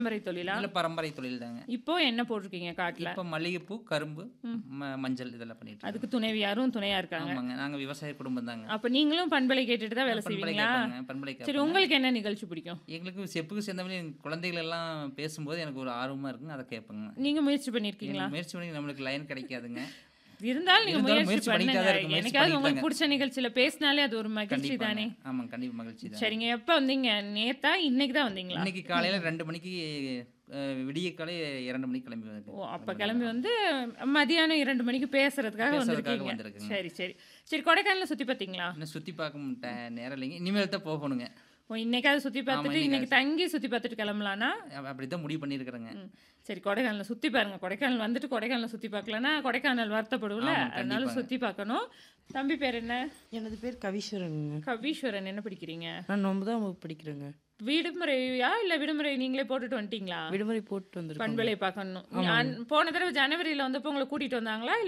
பரம்பரை தொழிலா இல்ல பரம்பரை தொழில் தாங்க இப்போ என்ன போட்டிருக்கீங்க காட்டுல இப்போ மல்லிகைப்பூ கரும்பு ம- மஞ்சள் இதெல்லாம் பண்ணிட்டு இருக்கோம். அதுக்கு துணைவியாரும் துணையா இருக்காங்க ஆமாங்க நாங்க விவசாய குடும்பம் தாங்க அப்ப நீங்களும் பண்பலை கேட்டுட்டு தான் வேலை பண்பலை செய்வீங்களா கேட்பாங்க பண்பலை சரி கேட்பாங்க உங்களுக்கு என்ன நிகழ்ச்சி பிடிக்கும் எங்களுக்கு செப்புக்கு சேர்ந்த மாதிரி எங்க குழந்தைகள் எல்லாம் பேசும்போது எனக்கு ஒரு ஆர்வமா இருக்குங்க அதை கேட்பேங்க நீங்க முயற்சி பண்ணிருக்கீங்களா எனக்கு முயற்சி பண்ணி நம்மளுக்கு லைன் கிடைக்காதுங்க இருந்தாலும் நீங்க இருந்தாலும் முயற்சி முயற்சி பண்ணிட்டு பண்ணுங்க தான் இருக்கு, முயற்சி எனக்காவது பண்ணிட்டு உங்களுக்கு பிடிச்ச நிகழ்ச்சியில பேசினாலே அது ஒரு மகிழ்ச்சி கண்டிப்பா தானே ஆமாங்க கண்டிப்பா மகிழ்ச்சி தான் சரிங்க எப்ப வந்தீங்க நேத்தா இன்னைக்கு தான் வந்தீங்களா இன்னைக்கு காலையில ரெண்டு மணிக்கு அஹ், விடிய காலை இரண்டு மணிக்கு கிளம்பி வந்து ஓ அப்ப கிளம்பி வந்து மதியானம் இரண்டு மணிக்கு பேசுறதுக்காக பேசுறதுக்காக வந்திருக்கீங்க வந்திருக்குங்க. சரி சரி சரி கொடைக்கானல சுத்தி பாத்தீங்களா இன்னும் சுத்தி பார்க்க முட்ட- நேரம் இல்லைங்க இனிமேல் தான் போகணுங்க ஓ இன்னைக்காவது சுத்தி பார்த்துட்டு இன்னைக்கு இன்னைக்கு தங்கி சுத்தி பார்த்துட்டு கிளம்பலானா அப்~ அப்படிதான் முடிவு பண்ணியிருக்கிறேங்க ம். சரி கொடைக்கானல சுத்தி பாருங்க கொடைக்கானல் வந்துட்டு கொடைக்கானல சுத்தி பார்க்கலன்னா கொடைக்கானல் வருத்தப்படும்ல ஆமா, அதனால கண்டிப்பாங்க. சுத்தி பார்க்கணும் தம்பி பேர் என்ன எனது பேர் கவிஸ்வரனுங்க கவீஸ்வரன் என்ன படிக்கிறீங்க நான் ஒன்பதாம் வகுப்பு படிக்கிறேங்க விடுமுறையா இல்ல விடுமுறை நீங்களே போட்டுட்டு வந்துட்டீங்களா விடுமுறை போட்டு வந்திருக்கோம் பண்பலை பார்க்கணும் நான் போன தடவை ஜனவரியில வந்தப்போ உங்களை கூட்டிட்டு வந்தாங்களா